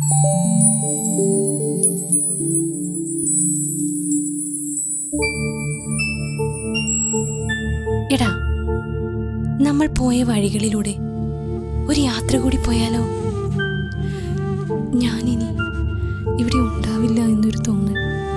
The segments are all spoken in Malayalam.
എടാ നമ്മൾ പോയ വഴികളിലൂടെ ഒരു യാത്ര കൂടി പോയാലോ ഞാനിനി ഇവിടെ ഉണ്ടാവില്ല എന്നൊരു തോന്നൽ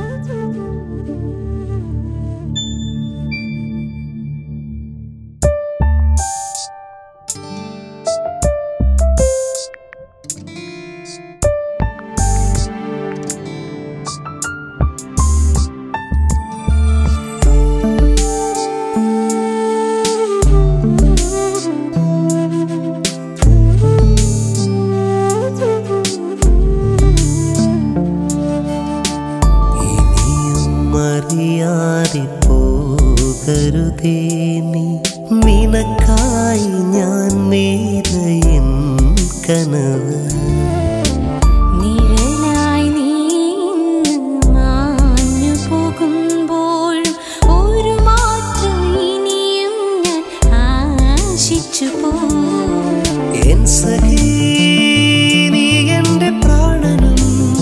ഇനിയും അറിയാതെ പോകരുതേ നീ നിനക്കായി ഞാൻ നേരയൻ കനവ് നിഴലായി നീ മാഞ്ഞു പോകുമ്പോഴും ഒരു മാറ്റം ഇനിയും ഞാൻ ആശിച്ചു പോകും എൻ സഖീ നീ എൻ്റെ പ്രാണനും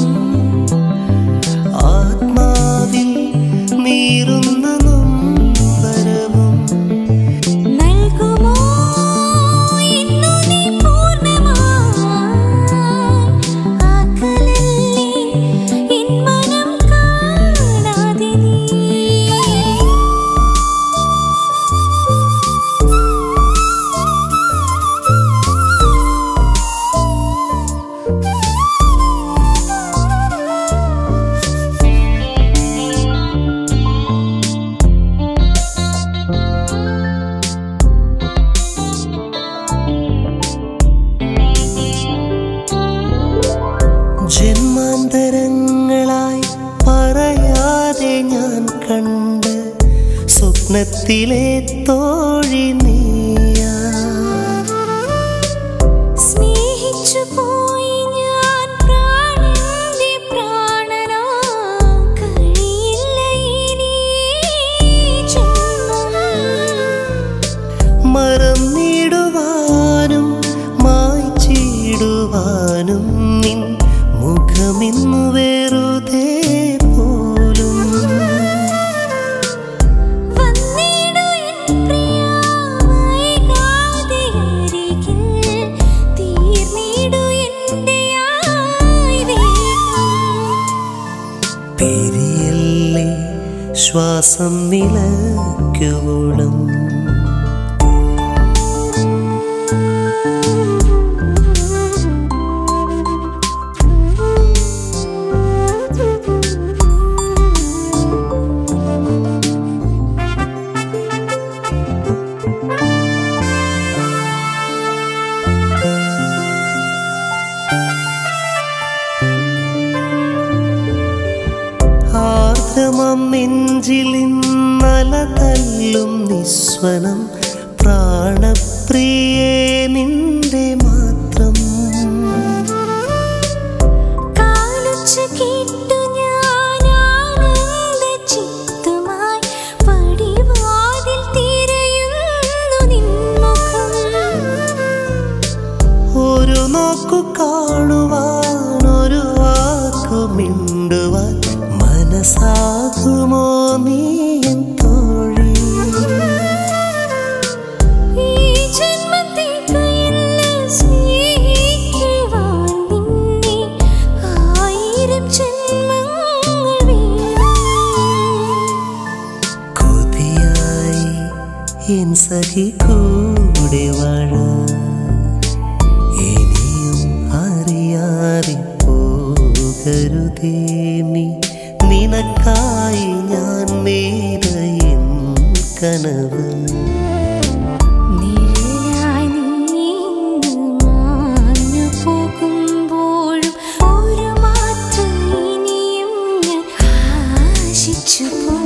ആത്മാവിൽ നീറുന്ന നൊമ്പരവും നൽകുമോ ഇന്നു നീ പൂർണ്ണമായി ആക്കലല്ലേ എൻ മനം കാണാതെ നീ ജന്മാന്തരങ്ങളായി പറയാതെ ഞാൻ കണ്ട് സ്വപ്നത്തിലെ തോഴി നീയാ സ്നേഹിച്ചു പോയി ഞാൻ പ്രാണന്റെ പ്രാണനാ കഴിയില്ല ഇനി ജന്മം മറന്നിടുവാനും മായ്ച്ചിടുവാനും നിൻ മുഖമിന്നു വെറുതെ പോലും വന്നിടു എൻ പ്രിയമാകാതെ അരികിൽ തീർന്നിടു എൻ്റെ ആയിരേകം പെരിയല്ലേ ശ്വാസം നിലയ്ക്കുവോളം ആർദ്രമം നെഞ്ചിലിന്നല തല്ലും നിസ്വനം പ്രാണപ്രിയേ നിന്റെ മാത്രം കാലൊച്ച കേട്ടു ഞാൻ ആനന്ദ ചിത്തുമായി പടിവാതിൽ തിരയുന്നു നിൻമുഖം ഒരു നോക്കു കാണുവാൻ ഒരു വാക്കു മിണ്ടുവാൻ മനസ്സാകുമോ നീ എൻ തോഴി ഈ ജന്മത്തേക്കയല്ല സ്നേഹിക്കുവാൻ നിന്നെ ആയിരം ജന്മങ്ങൾ വേണം കൊതിയായി എൻ സഖി കൂടെ വാഴ ഇനിയും അറിയാതെ പോകരുതേ നീ നിനക്കായി ഞാൻ നേരയൻ കനവ് നിഴലായി നീ മാഞ്ഞു പോകുമ്പോഴും ഒരു മാറ്റം ഇനിയും ഞാൻ ആശിച്ചു പോകും